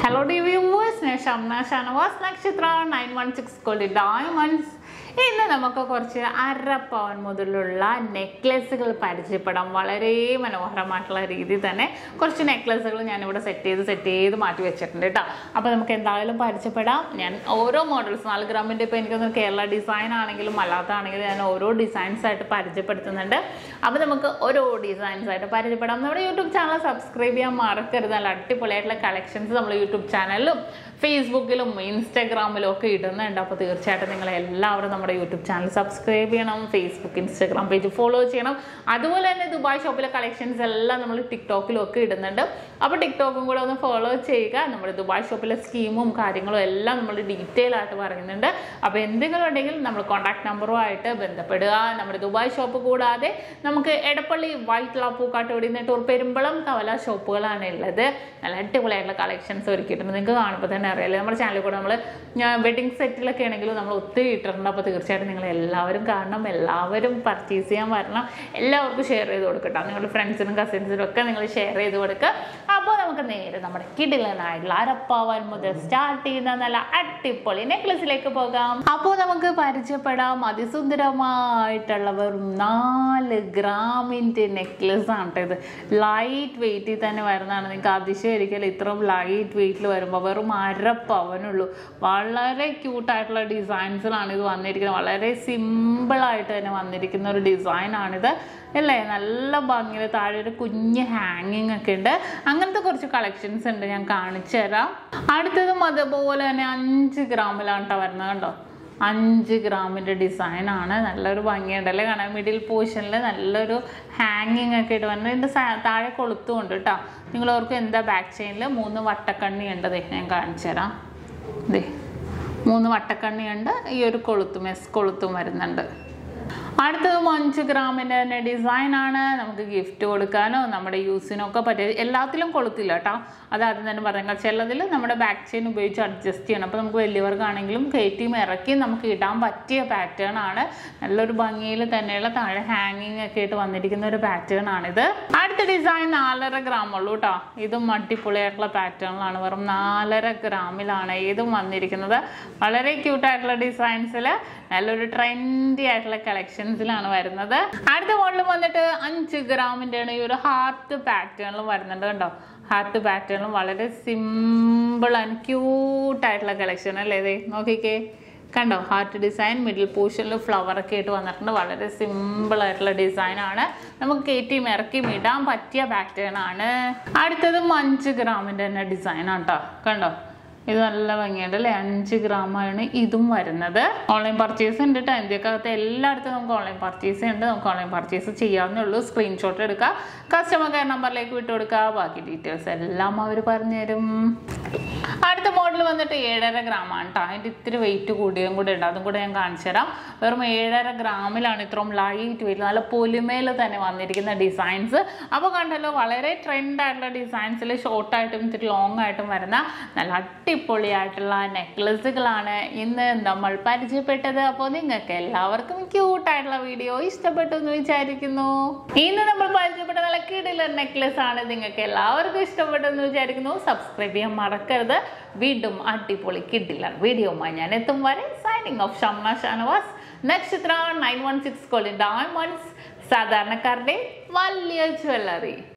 hello D viewers ഞാൻ Shamna Shanavas Nakshatra nine one six കോളി diamonds ഇന്ന് നമുക്ക് കുറച്ച് അര പവൻ മുതലുള്ള നെക്ലെസുകൾ പരിചയപ്പെടാം വളരെ മനോഹരമായിട്ടുള്ള രീതിയിൽ തന്നെ കുറച്ച് നെക്ലെസുകൾ ഞാനിവിടെ സെറ്റ് ചെയ്ത് സെറ്റ് ചെയ്ത് മാറ്റി വെച്ചിട്ടുണ്ട് കേട്ടോ അപ്പോൾ നമുക്ക് എന്തായാലും പരിചയപ്പെടാം ഞാൻ ഓരോ മോഡൽസ് നാല് ഗ്രാമിൻ്റെ ഇപ്പോൾ എനിക്കൊന്ന് കേരള ഡിസൈൻ ആണെങ്കിലും അല്ലാത്തതാണെങ്കിലും ഞാൻ ഓരോ ഡിസൈൻസ് ആയിട്ട് പരിചയപ്പെടുത്തുന്നുണ്ട് അപ്പോൾ നമുക്ക് ഓരോ ഡിസൈൻസ് ആയിട്ട് പരിചയപ്പെടാം നമ്മുടെ യൂട്യൂബ് ചാനൽ സബ്സ്ക്രൈബ് ചെയ്യാൻ മറക്കരുത് നല്ല അടിപൊളിയായിട്ടുള്ള കളക്ഷൻസ് നമ്മൾ യൂട്യൂബ് ചാനലിലും ഫേസ്ബുക്കിലും ഇൻസ്റ്റാഗ്രാമിലും ഒക്കെ ഇടുന്നുണ്ട് അപ്പോൾ തീർച്ചയായിട്ടും നിങ്ങൾ എല്ലാവരും നമ്മുടെ യൂട്യൂബ് ചാനൽ സബ്സ്ക്രൈബ് ചെയ്യണം ഫേസ്ബുക്ക് ഇൻസ്റ്റാഗ്രാം പേജ് ഫോളോ ചെയ്യണം അതുപോലെ തന്നെ ദുബായ് ഷോപ്പിലെ കളക്ഷൻസ് എല്ലാം നമ്മൾ ടിക്ടോക്കിലും ഒക്കെ ഇടുന്നുണ്ട് അപ്പോൾ ടിക്ടോക്കും കൂടെ ഒന്ന് ഫോളോ ചെയ്യുക നമ്മുടെ ദുബായ് ഷോപ്പിലെ സ്കീമും കാര്യങ്ങളും എല്ലാം നമ്മൾ ഡീറ്റെയിൽ ആയിട്ട് പറയുന്നുണ്ട് അപ്പോൾ എന്തെങ്കിലും ഉണ്ടെങ്കിൽ നമ്മൾ കോൺടാക്ട് നമ്പറുമായിട്ട് ബന്ധപ്പെടുക നമ്മുടെ ദുബായ് ഷോപ്പ് കൂടാതെ നമുക്ക് എടപ്പള്ളി വൈറ്റ് ലാപ്പൂക്കാട്ടോടി നെട്ടൂർ പെരുമ്പളം കവല ഷോപ്പുകളാണ് ഉള്ളത് നല്ല അടിപൊളിയായിട്ടുള്ള കളക്ഷൻസ് ഒരുക്കിയിട്ടുണ്ട് നിങ്ങൾക്ക് കാണുമ്പോൾ തന്നെ അറിയാലോ നമ്മുടെ ചാനലിൽ കൂടെ നമ്മൾ വെഡിങ് സെറ്റിലൊക്കെ ആണെങ്കിലും നമ്മൾ ഒത്തിരി ഇട്ടിട്ടുണ്ട് അപ്പോൾ തീർച്ചയായിട്ടും നിങ്ങൾ എല്ലാവരും കാണണം എല്ലാവരും പർച്ചേസ് ചെയ്യാൻ വരണം എല്ലാവർക്കും ഷെയർ ചെയ്ത് കൊടുക്കട്ടോ നിങ്ങളുടെ ഫ്രണ്ട്സിനും കസിൻസിനും ഒക്കെ നിങ്ങൾ ഷെയർ ചെയ്ത് കൊടുക്കുക അപ്പോൾ നമുക്ക് നേരെ നമ്മുടെ കിടിലനായിട്ടുള്ള അരപ്പാവാൻ മുതൽ സ്റ്റാർട്ട് ചെയ്യുന്ന നല്ല അടിപൊളി നെക്ലസിലേക്ക് പോകാം അപ്പോൾ നമുക്ക് പരിചയപ്പെടാം അതിസുന്ദരമായിട്ടുള്ള വെറും നാല് ഗ്രാമിൻ്റെ നെക്ലസ് ആണ് കേട്ടോ ഇത് ലൈറ്റ് വെയിറ്റിൽ തന്നെ വരുന്നതാണ് നിങ്ങൾക്ക് അതിശയമായിരിക്കും ഇത്രയും ലൈറ്റ് വെയിറ്റിൽ വരുമ്പോൾ വെറും അര പവനുള്ളൂ വളരെ ക്യൂട്ടായിട്ടുള്ള ഡിസൈൻസിലാണ് ഇത് വന്നിരിക്കുന്നത് വളരെ സിമ്പിളായിട്ട് തന്നെ വന്നിരിക്കുന്ന ഒരു ഡിസൈനാണിത് അല്ലേ നല്ല ഭംഗിയിൽ താഴെ ഒരു കുഞ്ഞ് ഹാങ്ങിങ് ഒക്കെ ഉണ്ട് അങ്ങനത്തെ കുറച്ച് കളക്ഷൻസ് ഉണ്ട് ഞാൻ കാണിച്ചു തരാം അടുത്തതും അതുപോലെ തന്നെ അഞ്ച് ഗ്രാമിലാണ് കേട്ടോ വരുന്നത് കണ്ടോ അഞ്ച് ഗ്രാമിൻ്റെ ഡിസൈനാണ് നല്ലൊരു ഭംഗിയുണ്ടല്ലേ കാണാൻ മിഡിൽ പോർഷനിൽ നല്ലൊരു ഹാങ്ങിങ് ഒക്കെ ഇട്ട് വന്നത് ഇതിൻ്റെ സ- താഴെ കൊളുത്തുമുണ്ട് കേട്ടോ നിങ്ങൾ ഓർക്കും എന്താ ബാക്ക് ചെയിനിൽ മൂന്ന് വട്ടക്കണ്ണി ഉണ്ട് ദേ ഞാൻ കാണിച്ചു തരാം ദേ മൂന്ന് വട്ടക്കണ്ണിയുണ്ട് ഈ ഒരു കൊളുത്തും എസ് കൊളുത്തും വരുന്നുണ്ട് അടുത്തതും അഞ്ച് ഗ്രാമിൻ്റെ തന്നെ ഡിസൈനാണ് നമുക്ക് ഗിഫ്റ്റ് കൊടുക്കാനോ നമ്മുടെ യൂസിനോ ഒക്കെ പറ്റിയ എല്ലാത്തിലും കൊളുത്തില്ല കേട്ടോ അത് ആദ്യം തന്നെ പറയാം ചിലതിൽ നമ്മുടെ ബാക്ക് ചെയിൻ ഉപയോഗിച്ച് അഡ്ജസ്റ്റ് ചെയ്യണം അപ്പോൾ നമുക്ക് വലിയവർക്കാണെങ്കിലും കയറ്റിയും ഇറക്കി നമുക്ക് ഇടാൻ പറ്റിയ പാറ്റേൺ ആണ് നല്ലൊരു ഭംഗിയിൽ തന്നെയുള്ള താഴെ ഹാങ്ങിങ് ഒക്കെ ആയിട്ട് വന്നിരിക്കുന്ന ഒരു പാറ്റേൺ ആണിത് അടുത്ത ഡിസൈൻ നാലര ഗ്രാം ഉള്ളൂ കേട്ടോ ഇതും അടിപൊളിയായിട്ടുള്ള പാറ്റേണിലാണ് വെറും നാലര ഗ്രാമിലാണ് ഇതും വന്നിരിക്കുന്നത് വളരെ ക്യൂട്ടായിട്ടുള്ള ഡിസൈൻസിൽ നല്ലൊരു ട്രെൻഡി ആയിട്ടുള്ള കളക്ഷൻസിലാണ് വരുന്നത് അടുത്ത മോഡൽ വന്നിട്ട് അഞ്ച് ഗ്രാമിൻ്റെ ആണ് ഈ ഒരു ഹാർട്ട് പാറ്റേണിലും വരുന്നുണ്ട് കണ്ടോ ഹാർട്ട് പാറ്റേണിലും വളരെ സിമ്പിൾ ആൻഡ് ക്യൂട്ടായിട്ടുള്ള കളക്ഷൻ അല്ലേ ഇത് നോക്കിക്കേ കണ്ടോ ഹാർട്ട് ഡിസൈൻ മിഡിൽ പോർഷനിൽ ഫ്ലവർ ഒക്കെ ആയിട്ട് വന്നിട്ടുണ്ട് വളരെ സിമ്പിൾ ആയിട്ടുള്ള ഡിസൈൻ ആണ് നമുക്ക് കയറ്റിയും ഇറക്കിയും ഇടാൻ പറ്റിയ പാറ്റേൺ ആണ് അടുത്തതും അഞ്ച് ഗ്രാമിൻ്റെ തന്നെ ഡിസൈൻ ആണ് കേട്ടോ കണ്ടോ ഇത് നല്ല ഭംഗിയുണ്ട് അല്ലേ അഞ്ച് ഗ്രാമാണ് ഇതും വരുന്നത് ഓൺലൈൻ പർച്ചേസ് ഉണ്ട് കേട്ടോ ഇന്ത്യക്കകത്ത് എല്ലായിടത്തും നമുക്ക് ഓൺലൈൻ പർച്ചേസ് ഉണ്ട് നമുക്ക് ഓൺലൈൻ പർച്ചേസ് ചെയ്യാവുന്നേ ഉള്ളൂ സ്ക്രീൻഷോട്ട് എടുക്കുക കസ്റ്റമർ കെയർ നമ്പറിലേക്ക് വിട്ടു കൊടുക്കുക ബാക്കി ഡീറ്റെയിൽസ് എല്ലാം അവർ പറഞ്ഞുതരും അടുത്ത മോഡൽ വന്നിട്ട് ഏഴര ഗ്രാം ആണ് കേട്ടോ അതിൻ്റെ ഇത്തിരി വെയിറ്റ് കൂടിയതും കൂടെ ഉണ്ട് അതും കൂടെ ഞാൻ കാണിച്ചു തരാം വെറും ഏഴര ഗ്രാമിലാണ് ഇത്രയും ലൈറ്റ് വെയിറ്റ് നല്ല പൊലിമയിൽ തന്നെ വന്നിരിക്കുന്ന ഡിസൈൻസ് അപ്പോൾ കണ്ടല്ലോ വളരെ ട്രെൻഡ് ആയിട്ടുള്ള ഡിസൈൻസിൽ ഷോർട്ടായിട്ടും ഇത്തിരി ലോങ് ആയിട്ടും വരുന്ന നല്ല അടിപൊളിയായിട്ടുള്ള നെക്ലസുകളാണ് ഇന്ന് നമ്മൾ പരിചയപ്പെട്ടത് അപ്പോൾ നിങ്ങൾക്ക് എല്ലാവർക്കും ക്യൂട്ടായിട്ടുള്ള വീഡിയോ ഇഷ്ടപ്പെട്ടു എന്ന് വിചാരിക്കുന്നു ഇന്ന് നമ്മൾ പരിചയപ്പെട്ട നല്ല കിടിലർ നെക്ലസ് ആണ് നിങ്ങൾക്ക് എല്ലാവർക്കും ഇഷ്ടപ്പെട്ടു എന്ന് വിചാരിക്കുന്നു സബ്സ്ക്രൈബ് ചെയ്യാൻ മറക്കരുത് വീണ്ടും അടിപൊളി കിടിലർ വീഡിയോമായി ഞാൻ എത്തും വരെ signing off Shamna Shanavas Nakshatra nine one six കോളി ഡയമണ്ട്സ് സാധാരണക്കാരുടെ വലിയ ജ്വല്ലറി